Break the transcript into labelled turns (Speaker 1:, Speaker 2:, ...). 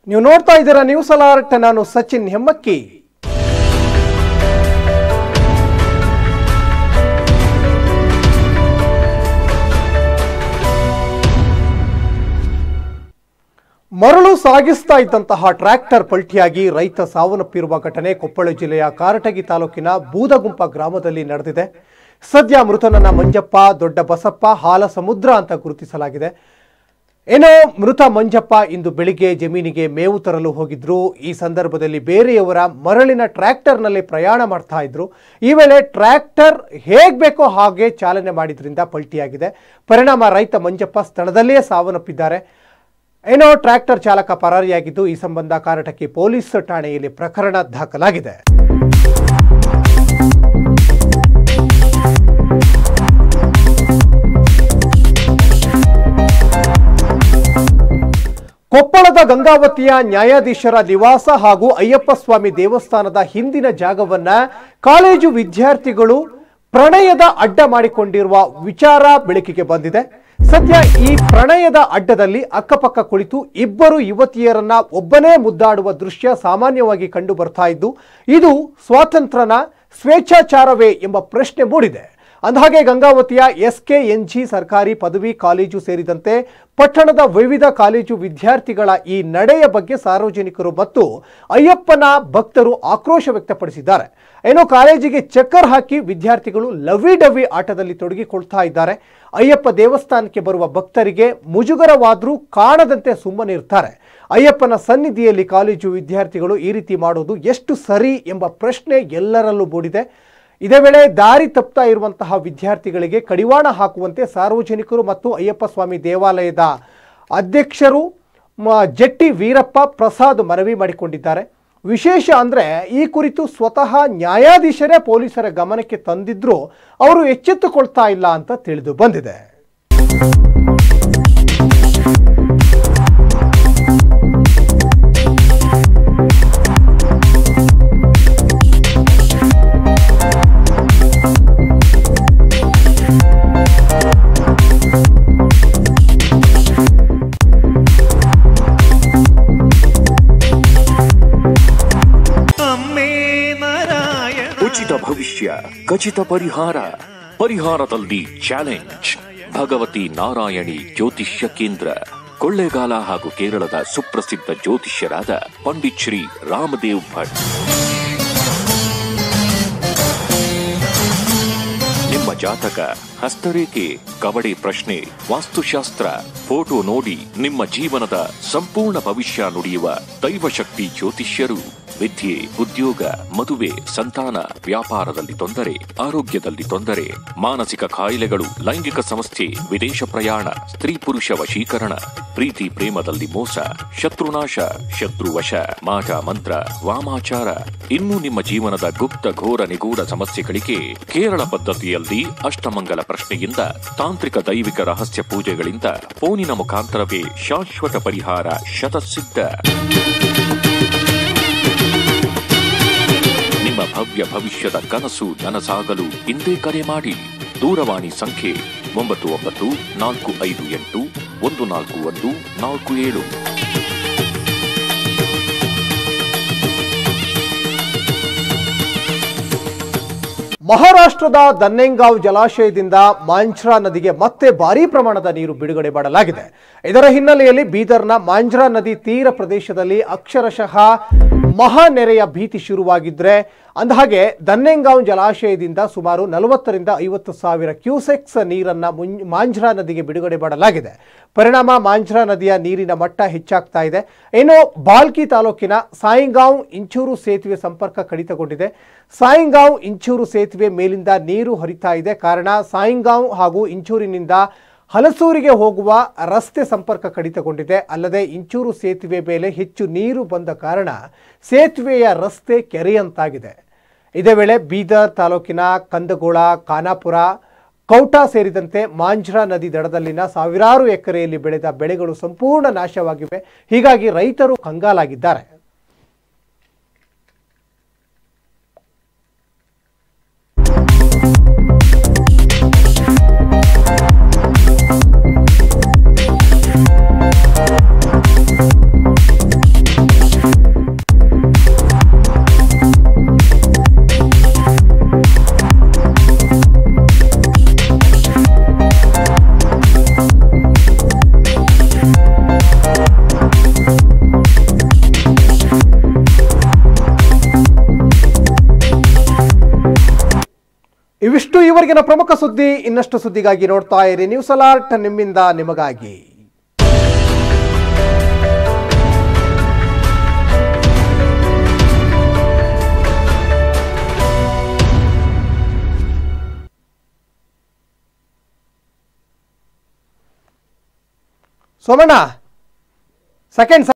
Speaker 1: ನೀವು ನೋಡ್ತಾ ಇದ್ದೀರಾ ನ್ಯೂಸ್ ಅಲರ್ಟ್ ನಾನು ಸಚಿನ್ ಹೆಮ್ಮಕ್ಕಿ ಮರಳು ಸಾಗಿಸ್ತಾ ಇದ್ದಂತಹ ಟ್ರ್ಯಾಕ್ಟರ್ ಪಲ್ಟಿಯಾಗಿ ರೈತ ಸಾವನ್ನಪ್ಪಿರುವ ಘಟನೆ ಕೊಪ್ಪಳ ಜಿಲ್ಲೆಯ ಕಾರಟಗಿ ತಾಲೂಕಿನ ಬೂದಗುಂಪ ಗ್ರಾಮದಲ್ಲಿ ನಡೆದಿದೆ ಸದ್ಯ ಮೃತನನ್ನ ಮಂಜಪ್ಪ ದೊಡ್ಡ ಬಸಪ್ಪ ಹಾಲ ಸಮುದ್ರ ಅಂತ ಗುರುತಿಸಲಾಗಿದೆ ಏನೋ ಮೃತ ಮಂಜಪ್ಪ ಇಂದು ಬೆಳಿಗ್ಗೆ ಜಮೀನಿಗೆ ಮೇವು ತರಲು ಹೋಗಿದ್ರು ಈ ಸಂದರ್ಭದಲ್ಲಿ ಬೇರೆಯವರ ಮರಳಿನ ಟ್ರ್ಯಾಕ್ಟರ್ನಲ್ಲಿ ಪ್ರಯಾಣ ಮಾಡ್ತಾ ಇದ್ರು ಈ ವೇಳೆ ಟ್ರ್ಯಾಕ್ಟರ್ ಹೇಗ್ ಬೇಕೋ ಹಾಗೆ ಚಾಲನೆ ಮಾಡಿದ್ರಿಂದ ಪಲ್ಟಿಯಾಗಿದೆ ಪರಿಣಾಮ ರೈತ ಮಂಜಪ್ಪ ಸ್ಥಳದಲ್ಲೇ ಸಾವನ್ನಪ್ಪಿದ್ದಾರೆ ಏನೋ ಟ್ರ್ಯಾಕ್ಟರ್ ಚಾಲಕ ಪರಾರಿಯಾಗಿದ್ದು ಈ ಸಂಬಂಧ ಕಾರಟಕಿ ಪೊಲೀಸ್ ಠಾಣೆಯಲ್ಲಿ ಪ್ರಕರಣ ದಾಖಲಾಗಿದೆ ಕೊಪ್ಪಳದ ಗಂಗಾವತಿಯ ನ್ಯಾಯಾಧೀಶರ ನಿವಾಸ ಹಾಗೂ ಅಯ್ಯಪ್ಪ ಸ್ವಾಮಿ ದೇವಸ್ಥಾನದ ಹಿಂದಿನ ಜಾಗವನ್ನ ಕಾಲೇಜು ವಿದ್ಯಾರ್ಥಿಗಳು ಪ್ರಣಯದ ಅಡ್ಡ ಮಾಡಿಕೊಂಡಿರುವ ವಿಚಾರ ಬೆಳಕಿಗೆ ಬಂದಿದೆ ಸದ್ಯ ಈ ಪ್ರಣಯದ ಅಡ್ಡದಲ್ಲಿ ಅಕ್ಕಪಕ್ಕ ಕುಳಿತು ಇಬ್ಬರು ಯುವತಿಯರನ್ನ ಒಬ್ಬನೇ ಮುದ್ದಾಡುವ ದೃಶ್ಯ ಸಾಮಾನ್ಯವಾಗಿ ಕಂಡು ಬರ್ತಾ ಇದ್ದು ಇದು ಸ್ವಾತಂತ್ರ್ಯನ ಸ್ವೇಚ್ಛಾಚಾರವೇ ಎಂಬ ಪ್ರಶ್ನೆ ಮೂಡಿದೆ ಅಂದಹಾಗೆ ಗಂಗಾವತಿಯ ಎಸ್ಕೆಎನ್ಜಿ ಸರ್ಕಾರಿ ಪದವಿ ಕಾಲೇಜು ಸೇರಿದಂತೆ ಪಟ್ಟಣದ ವಿವಿಧ ಕಾಲೇಜು ವಿದ್ಯಾರ್ಥಿಗಳ ಈ ನಡೆಯ ಬಗ್ಗೆ ಸಾರ್ವಜನಿಕರು ಮತ್ತು ಅಯ್ಯಪ್ಪನ ಭಕ್ತರು ಆಕ್ರೋಶ ವ್ಯಕ್ತಪಡಿಸಿದ್ದಾರೆ ಏನೋ ಕಾಲೇಜಿಗೆ ಚಕ್ಕರ್ ಹಾಕಿ ವಿದ್ಯಾರ್ಥಿಗಳು ಲವಿ ಡವಿ ಆಟದಲ್ಲಿ ತೊಡಗಿಕೊಳ್ತಾ ಇದ್ದಾರೆ ಅಯ್ಯಪ್ಪ ದೇವಸ್ಥಾನಕ್ಕೆ ಬರುವ ಭಕ್ತರಿಗೆ ಮುಜುಗರವಾದರೂ ಕಾಣದಂತೆ ಸುಮ್ಮನೆ ಇರ್ತಾರೆ ಅಯ್ಯಪ್ಪನ ಸನ್ನಿಧಿಯಲ್ಲಿ ಕಾಲೇಜು ವಿದ್ಯಾರ್ಥಿಗಳು ಈ ರೀತಿ ಮಾಡೋದು ಎಷ್ಟು ಸರಿ ಎಂಬ ಪ್ರಶ್ನೆ ಎಲ್ಲರಲ್ಲೂ ಮೂಡಿದೆ ಇದೇ ವೇಳೆ ದಾರಿ ತಪ್ತಾ ಇರುವಂತಹ ವಿದ್ಯಾರ್ಥಿಗಳಿಗೆ ಕಡಿವಾಣ ಹಾಕುವಂತೆ ಸಾರ್ವಜನಿಕರು ಮತ್ತು ಅಯ್ಯಪ್ಪ ಸ್ವಾಮಿ ದೇವಾಲಯದ ಅಧ್ಯಕ್ಷರು ಮ- ಜಟ್ಟಿ ವೀರಪ್ಪ ಪ್ರಸಾದ್ ಮನವಿ ಮಾಡಿಕೊಂಡಿದ್ದಾರೆ ವಿಶೇಷ ಅಂದರೆ ಈ ಕುರಿತು ಸ್ವತಃ ನ್ಯಾಯಾಧೀಶರೇ ಪೊಲೀಸರ ಗಮನಕ್ಕೆ ತಂದಿದ್ರೂ ಅವರು ಎಚ್ಚೆತ್ತುಕೊಳ್ತಾ ಇಲ್ಲ ಅಂತ ತಿಳಿದು ಬಂದಿದೆ
Speaker 2: ಅಮ್ಮೇ ನಾರಾಯಣ
Speaker 3: ಉಚಿತ ಭವಿಷ್ಯ ಖಚಿತ ಪರಿಹಾರ ಪರಿಹಾರದಲ್ಲಿ ಚಾಲೆಂಜ್ ಭಗವತಿ ನಾರಾಯಣಿ ಜ್ಯೋತಿಷ್ಯ ಕೇಂದ್ರ ಕೊಳ್ಳೇಗಾಲ ಹಾಗೂ ಕೇರಳದ ಸುಪ್ರಸಿದ್ಧ ಜ್ಯೋತಿಷ್ಯರಾದ ಪಂಡಿತ್ ಶ್ರೀ ರಾಮದೇವ್ ಭಟ್ ನಿಮ್ಮ ಜಾತಕ ಹಸ್ತರೇಖೆ ಕವಡೆ ಪ್ರಶ್ನೆ ವಾಸ್ತುಶಾಸ್ತ್ರ ಫೋಟೋ ನೋಡಿ ನಿಮ್ಮ ಜೀವನದ ಸಂಪೂರ್ಣ ಭವಿಷ್ಯ ನುಡಿಯುವ ದೈವಶಕ್ತಿ ಜ್ಯೋತಿಷ್ಯರು ವಿದ್ಯೆ ಉದ್ಯೋಗ ಮದುವೆ ಸಂತಾನ ವ್ಯಾಪಾರದಲ್ಲಿ ತೊಂದರೆ ಆರೋಗ್ಯದಲ್ಲಿ ತೊಂದರೆ ಮಾನಸಿಕ ಕಾಯಿಲೆಗಳು ಲೈಂಗಿಕ ಸಮಸ್ಯೆ ವಿದೇಶ ಪ್ರಯಾಣ ಸ್ತ್ರೀ ಪುರುಷ ವಶೀಕರಣ ಪ್ರೀತಿ ಪ್ರೇಮದಲ್ಲಿ ಮೋಸ ಶತ್ರುನಾಶ ಶತ್ರುವಶ ಮಾಟ ಮಂತ್ರ ವಾಮಾಚಾರ ಇನ್ನು ನಿಮ್ಮ ಜೀವನದ ಗುಪ್ತ ಘೋರ ನಿಗೂಢ ಸಮಸ್ಯೆಗಳಿಗೆ ಕೇರಳ ಪದ್ಧತಿಯಲ್ಲಿ ಅಷ್ಟಮಂಗಲ ಪ್ರಶ್ನೆಯಿಂದ ತಾಂತ್ರಿಕ ದೈವಿಕ ರಹಸ್ಯ ಪೂಜೆಗಳಿಂದ ಫೋನಿನ ಮುಖಾಂತರವೇ ಶಾಶ್ವತ ಪರಿಹಾರ ಶತಸಿದ್ಧ ನಿಮ್ಮ ಭವ್ಯ ಭವಿಷ್ಯದ ಕನಸು ನನಸಾಗಲು ಇಂದೇ ಕರೆ ಮಾಡಿ ದೂರವಾಣಿ ಸಂಖ್ಯೆ ಒಂಬತ್ತು ಒಂಬತ್ತು ನಾಲ್ಕು ಐದು ಎಂಟು ಒಂದು ನಾಲ್ಕು ಒಂದು ನಾಲ್ಕು ಏಳು
Speaker 1: ಮಹಾರಾಷ್ಟ್ರದ ದನ್ನೆಂಗಾವ್ ಜಲಾಶಯದಿಂದ ಮಾಂಜ್ರಾ ನದಿಗೆ ಮತ್ತೆ ಭಾರೀ ಪ್ರಮಾಣದ ನೀರು ಬಿಡುಗಡೆ ಮಾಡಲಾಗಿದೆ ಇದರ ಹಿನ್ನೆಲೆಯಲ್ಲಿ ಬೀದರ್ನ ಮಾಂಜ್ರಾ ನದಿ ತೀರ ಪ್ರದೇಶದಲ್ಲಿ ಅಕ್ಷರಶಃ ಮಹಾ ನೆರೆಯ ಭೀತಿ ಶುರುವಾಗಿದ್ರೆ ಅಂದಹಾಗೆ ದನ್ನೆಂಗಾವ್ ಜಲಾಶಯದಿಂದ ಸುಮಾರು ನಲವತ್ತರಿಂದ ಐವತ್ತು ಸಾವಿರ ಕ್ಯೂಸೆಕ್ಸ್ ನೀರನ್ನ ಮುಂ- ಮಾಂಜ್ರಾ ನದಿಗೆ ಬಿಡುಗಡೆ ಮಾಡಲಾಗಿದೆ ಪರಿಣಾಮ ಮಾಂಜ್ರಾ ನದಿಯ ನೀರಿನ ಮಟ್ಟ ಹೆಚ್ಚಾಗ್ತಾ ಇದೆ ಇನ್ನು ಬಾಲ್ಕಿ ತಾಲೂಕಿನ ಸಾಯಿಂಗಾಂವ್ ಇಂಚೂರು ಸೇತುವೆ ಸಂಪರ್ಕ ಕಡಿತಗೊಂಡಿದೆ ಸಾಯಿಂಗಾಂವ್ ಇಂಚೂರು ಸೇತುವೆ ಮೇಲಿಂದ ನೀರು ಹರಿತಾ ಇದೆ ಕಾರಣ ಸಾಯಿಂಗಾಂವ್ ಹಾಗೂ ಇಂಚೂರಿನಿಂದ ಹಲಸೂರಿಗೆ ಹೋಗುವ ರಸ್ತೆ ಸಂಪರ್ಕ ಕಡಿತಗೊಂಡಿದೆ ಅಲ್ಲದೆ ಇಂಚೂರು ಸೇತುವೆ ಮೇಲೆ ಹೆಚ್ಚು ನೀರು ಬಂದ ಕಾರಣ ಸೇತುವೆಯ ರಸ್ತೆ ಕೆರೆಯಂತಾಗಿದೆ ಇದೇ ವೇಳೆ ಬೀದರ್ ತಾಲೂಕಿನ ಕಂದಗೋಳ ಖಾನಾಪುರ ಕೌಟಾ ಸೇರಿದಂತೆ ಮಾಂಜ್ರಾ ನದಿ ದಡದಲ್ಲಿನ ಸಾವಿರಾರು ಎಕರೆಯಲ್ಲಿ ಬೆಳೆದ ಬೆಳೆಗಳು ಸಂಪೂರ್ಣ ನಾಶವಾಗಿವೆ ಹೀಗಾಗಿ ರೈತರು ಕಂಗಾಲಾಗಿದ್ದಾರೆ ಇವಿಷ್ಟು ಇವರೆಗಿನ ಪ್ರಮುಖ ಸುದ್ದಿ ಇನ್ನಷ್ಟು ಸುದ್ದಿಗಾಗಿ ನೋಡ್ತಾ ಇರಿ ನ್ಯೂಸ್ ಅಲರ್ಟ್ ನಿಮ್ಮಿಂದ ನಿಮಗಾಗಿ ಸೋಮಣ್ಣ ಸೆಕೆಂಡ್